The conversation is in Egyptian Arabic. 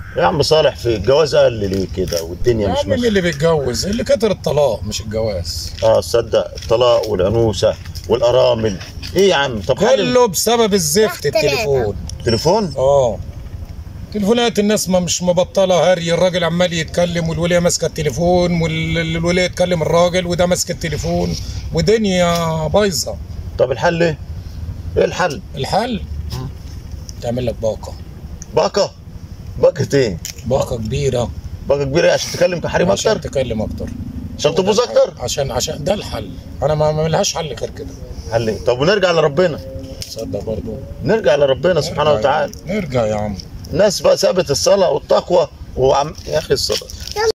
يا عم صالح في الجواز قل ليه كده والدنيا يا مش عم مين ماشيه اللي بيتجوز اللي كتر الطلاق مش الجواز اه تصدق الطلاق والعنوسه والارامل ايه يا عم طب خلي كله بسبب الزفت رحت التليفون التليفون اه تليفونات الناس ما مش مبطله هري الراجل عمال يتكلم والوليه ماسكه التليفون والوليه يتكلم الراجل وده ماسك التليفون ودنيا بايظه طب الحل ايه؟ ايه الحل؟ الحل تعمل لك باقه باقه باقه ايه؟ باقه كبيره باقه كبيره إيه؟ عشان تكلم كحريم عشان اكتر تكلم اكتر عشان تبوظ اكتر عشان عشان ده الحل انا ما ما لهاش حل غير كده حل ايه؟ طب ونرجع لربنا تصدق برضه نرجع لربنا سبحانه نرجع يا وتعالى عم. نرجع يا عم الناس بقى سابت الصلاه والتقوى وعم يا اخي الصلاه